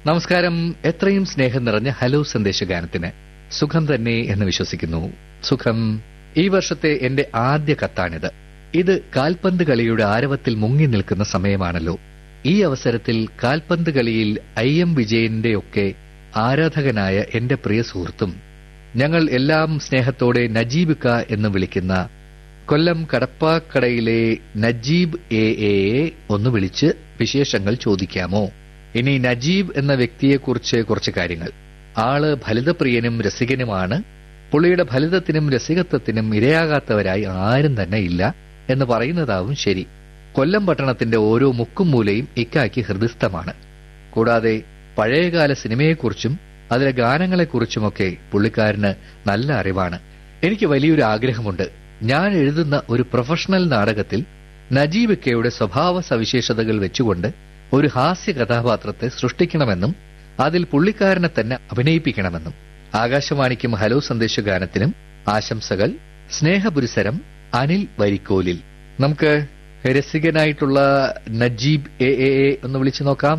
നമസ്കാരം എത്രയും സ്നേഹം നിറഞ്ഞ ഹലോ സന്ദേശഗാനത്തിന് സുഖം തന്നെ എന്ന് വിശ്വസിക്കുന്നു സുഖം ഈ വർഷത്തെ എന്റെ ആദ്യ കത്താണിത് ഇത് കാൽപന്ത് കളിയുടെ ആരവത്തിൽ മുങ്ങി നിൽക്കുന്ന സമയമാണല്ലോ ഈ അവസരത്തിൽ കാൽപന്ത് കളിയിൽ ഐ എം വിജയന്റെയൊക്കെ ആരാധകനായ എന്റെ പ്രിയ സുഹൃത്തും ഞങ്ങൾ എല്ലാം സ്നേഹത്തോടെ നജീബ് ക എന്ന് വിളിക്കുന്ന കൊല്ലം കടപ്പാക്കടയിലെ നജീബ് എ എയെ ഒന്ന് വിളിച്ച് വിശേഷങ്ങൾ ചോദിക്കാമോ ഇനി നജീബ് എന്ന വ്യക്തിയെക്കുറിച്ച് കുറച്ച് കാര്യങ്ങൾ ആള് ഫലിതപ്രിയനും രസികനുമാണ് പുള്ളിയുടെ ഫലിതത്തിനും രസികത്വത്തിനും ഇരയാകാത്തവരായി ആരും തന്നെ ഇല്ല എന്ന് പറയുന്നതാവും ശരി കൊല്ലം പട്ടണത്തിന്റെ ഓരോ മുക്കും മൂലയും ഇക്കാക്കി ഹൃദയസ്ഥമാണ് കൂടാതെ പഴയകാല സിനിമയെക്കുറിച്ചും അതിലെ ഗാനങ്ങളെക്കുറിച്ചുമൊക്കെ പുള്ളിക്കാരന് നല്ല അറിവാണ് എനിക്ക് വലിയൊരു ആഗ്രഹമുണ്ട് ഞാൻ എഴുതുന്ന ഒരു പ്രൊഫഷണൽ നാടകത്തിൽ നജീബ് കെയുടെ സ്വഭാവ സവിശേഷതകൾ വെച്ചുകൊണ്ട് ഒരു ഹാസ്യ കഥാപാത്രത്തെ സൃഷ്ടിക്കണമെന്നും അതിൽ പുള്ളിക്കാരനെ തന്നെ അഭിനയിപ്പിക്കണമെന്നും ആകാശവാണിക്കും ഹലോ സന്ദേശഗാനത്തിനും ആശംസകൾ സ്നേഹപുരസരം അനിൽ വരിക്കോലിൽ നമുക്ക് രസികനായിട്ടുള്ള നജീബ് എ എ എ ഒന്ന് വിളിച്ചു നോക്കാം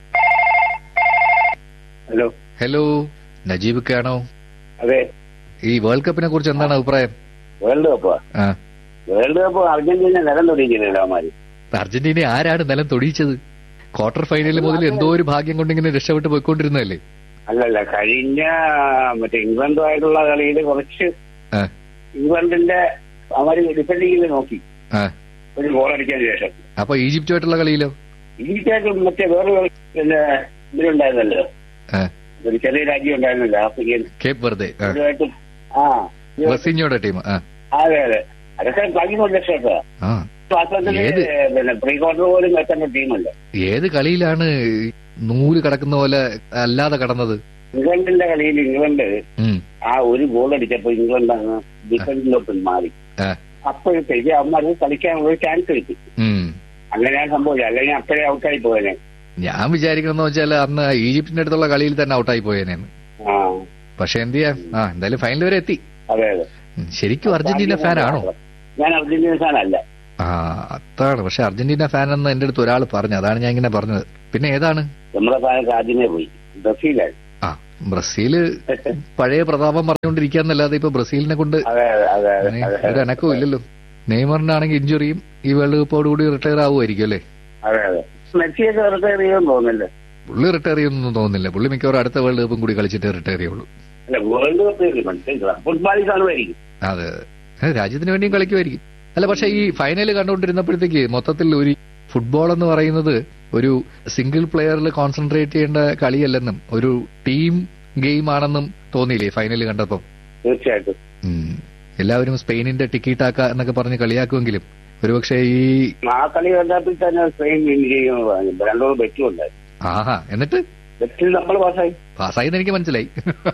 ഹലോ ഹലോ നജീബ് ഒക്കെ ആണോ അതെ ഈ വേൾഡ് കപ്പിനെ കുറിച്ച് എന്താണ് അഭിപ്രായം വേൾഡ് കപ്പ് ആ വേൾഡ് കപ്പ് അർജന്റീന നിലം തൊടിയിച്ചില്ലല്ലോ അവന്മാര് അർജന്റീന ആരാണ് നിലം തൊടിയിച്ചത് ക്വാർട്ടർ ഫൈനലിൽ മുതൽ എന്തോ ഒരു ഭാഗ്യം കൊണ്ട് ഇങ്ങനെ രക്ഷപ്പെട്ട് പോയിക്കൊണ്ടിരുന്നതല്ലേ അല്ലല്ല കഴിഞ്ഞ മറ്റേ ഇംഗ്ലണ്ടുമായിട്ടുള്ള കളിയിൽ കുറച്ച് ആ, ഇംഗ്ലണ്ടിന്റെ അവര് ഡിഫൻഡിങ്ങിൽ നോക്കി ആ. ഒരു ഗോൾ അടിച്ചതിന് ശേഷം അപ്പൊ ഈജിപ്റ്റുമായിട്ടുള്ള കളിയിലോ ഈജിപ്റ്റായിട്ട് മറ്റേ വേറെ കളി പിന്നെ ഇതിലുണ്ടായിരുന്നല്ലോ ആ, ഒരു ചെറിയ രാജ്യം ഉണ്ടായിരുന്നില്ല ആഫ്രിക്കൻ കേപ്പ് വെറുതെ ആ, ഇതുമായിട്ടും ആ ഇത് ബ്രസീലിനോടെ ടീം ആ അതെ അതെ അതൊക്കെ കളി കൊണ്ട് രക്ഷപ്പെട്ടതാ ആ വാസ്തവത്തിൽ ഏത്? പിന്നെ പ്രീ ക്വാർട്ടർ പോലും എത്തേണ്ട ടീമല്ല ഏത് കളിയിലാണ് നൂല് കടക്കുന്ന പോലെ അല്ലാതെ കടന്നത് ഇംഗ്ലണ്ടിന്റെ കളിയിൽ ഇംഗ്ലണ്ട് ഉം, ആ ഒരു ഗോൾ അടിച്ചപ്പോ ഇംഗ്ലണ്ട് അങ്ങ് ഡിഫൻസിലോട്ട് മാറി ആ, അപ്പോഴത്തേക്ക് അവന്മാർക്ക് കളിക്കാനുള്ള ഒരു ചാൻസ് കിട്ടി ഉം. അങ്ങനെയാണ് സംഭവിച്ചത് അല്ലെങ്കിൽ അപ്പോഴേ ഔട്ടായി പോയനെ ഞാൻ വിചാരിക്കണമെന്ന് വെച്ചാൽ അന്ന് ഈജിപ്തിന്റെ അടുത്തുള്ള കളിയിൽ തന്നെ ഔട്ടായി പോയേനെന്ന് ആ പക്ഷെ എന്ത് ചെയ്യാം ആ എന്തായാലും ഫൈനൽ വരെ എത്തി അതെ അതെ ഉം, ശരിക്കും അർജന്റീന ഫാനാണോ ഞാൻ അർജന്റീന ഫാനല്ല ആ അതാണ് പക്ഷെ അർജന്റീന ഫാൻ എന്ന് എന്റെ അടുത്ത് ഒരാൾ പറഞ്ഞു അതാണ് ഞാൻ ഇങ്ങനെ പറഞ്ഞത് പിന്നെ ഏതാണ് നമ്മുടെ ഫാനൊക്കെ ആദ്യമേ പോയി ബ്രസീലായി ആ ബ്രസീല് പഴയ പ്രതാപം പറഞ്ഞുകൊണ്ടിരിക്കാന്നല്ലാതെ ഇപ്പൊ ബ്രസീലിനെ കൊണ്ട് അതെ അതെ അതെ അങ്ങനെ അതെ ഒരു അനക്കവും ഇല്ലല്ലോ നെയ്മറിനാണെങ്കിൽ ഇഞ്ചുറിയും ഈ വേൾഡ് കപ്പോടുകൂടി റിട്ടയർ ആവുമായിരിക്കും അല്ലേ അതെ അതെ മെസ്സിയൊക്കെ റിട്ടയർ ചെയ്യുമെന്ന് തോന്നുന്നില്ല പുള്ളി റിട്ടയർ ചെയ്യുന്നൊന്നും തോന്നുന്നില്ല പുള്ളി മിക്കവാറും അടുത്ത വേൾഡ് കപ്പും കൂടി കളിച്ചിട്ട് റിട്ടയർ ചെയ്യുള്ളൂ അല്ല വേൾഡ് കപ്പ് മനസ്സിലാക്കുക ഫുട്ബോളിൽ കാണുമായിരിക്കും അതെ അതെ രാജ്യത്തിന് വേണ്ടിയും കളിക്കുമായിരിക്കും അല്ല പക്ഷെ ഈ ഫൈനൽ കണ്ടുകൊണ്ടിരുന്നപ്പോഴത്തേക്ക് മൊത്തത്തിൽ ഒരു ഫുട്ബോൾ എന്ന് പറയുന്നത് ഒരു സിംഗിൾ പ്ലെയറിൽ കോൺസെൻട്രേറ്റ് ചെയ്യേണ്ട കളിയല്ലെന്നും ഒരു ടീം ഗെയിം ആണെന്നും തോന്നിയില്ലേ ഫൈനൽ കണ്ടപ്പം തീർച്ചയായിട്ടും ഉം. എല്ലാവരും സ്പെയിനിന്റെ ടിക്കീട്ടാക്ക എന്നൊക്കെ പറഞ്ഞ് കളിയാക്കുമെങ്കിലും ഒരുപക്ഷെ ഈ ആ കളി കണ്ടപ്പോൾ തന്നെ സ്പെയിൻ വിൻ ചെയ്യുമെന്ന് പറഞ്ഞു രണ്ടോട് ബെറ്റും ഉണ്ടായി ആഹാ എന്നിട്ട് ബെറ്റിൽ നമ്മൾ പാസ്സായി പാസ്സായെന്ന് എനിക്ക് മനസ്സിലായി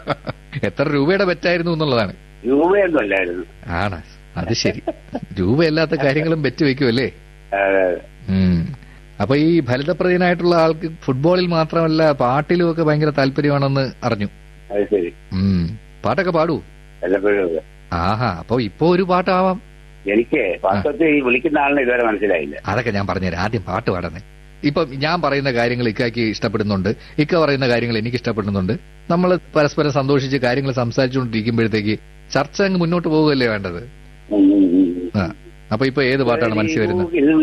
എത്ര രൂപയുടെ ബെറ്റായിരുന്നു എന്നുള്ളതാണ് രൂപയൊന്നും അല്ലായിരുന്നു ആണ് അത് ശരി രൂപയല്ലാത്ത കാര്യങ്ങളും ബെറ്റ് വെക്കുമല്ലേ അതെ, അതെ. ഉം. അപ്പൊ ഈ ഫലിതപ്രദനായിട്ടുള്ള ആൾക്ക് ഫുട്ബോളിൽ മാത്രമല്ല പാട്ടിലും ഒക്കെ ഭയങ്കര താല്പര്യമാണെന്ന് അറിഞ്ഞു അത് ശരി ഉം. പാട്ടൊക്കെ പാടൂ വല്ലപ്പോഴും ഒക്കെ. ആഹാ അപ്പൊ ഇപ്പൊ ഒരു പാട്ടാവാം എനിക്ക് വാസ്തവത്തിൽ ഈ വിളിക്കുന്ന ആളിനെ ഇതുവരെ മനസ്സിലായില്ല അതൊക്കെ ഞാൻ പറഞ്ഞുതരാം ആദ്യം പാട്ട് പാടണേ ഇപ്പൊ ഞാൻ പറയുന്ന കാര്യങ്ങൾ ഇക്കാക്ക് ഇഷ്ടപ്പെടുന്നുണ്ട് ഇക്ക പറയുന്ന കാര്യങ്ങൾ എനിക്ക് ഇഷ്ടപ്പെടുന്നുണ്ട് നമ്മൾ പരസ്പരം സന്തോഷിച്ച് കാര്യങ്ങൾ സംസാരിച്ചുകൊണ്ടിരിക്കുമ്പോഴത്തേക്ക് ചർച്ച അങ്ങ് മുന്നോട്ട് പോകുകയല്ലേ വേണ്ടത് ഉം, ഉം, ഉം. ആ അപ്പൊ ഇപ്പൊ ഏത് പാട്ടാണ് മനസ്സിൽ വരുന്നത് ഇത്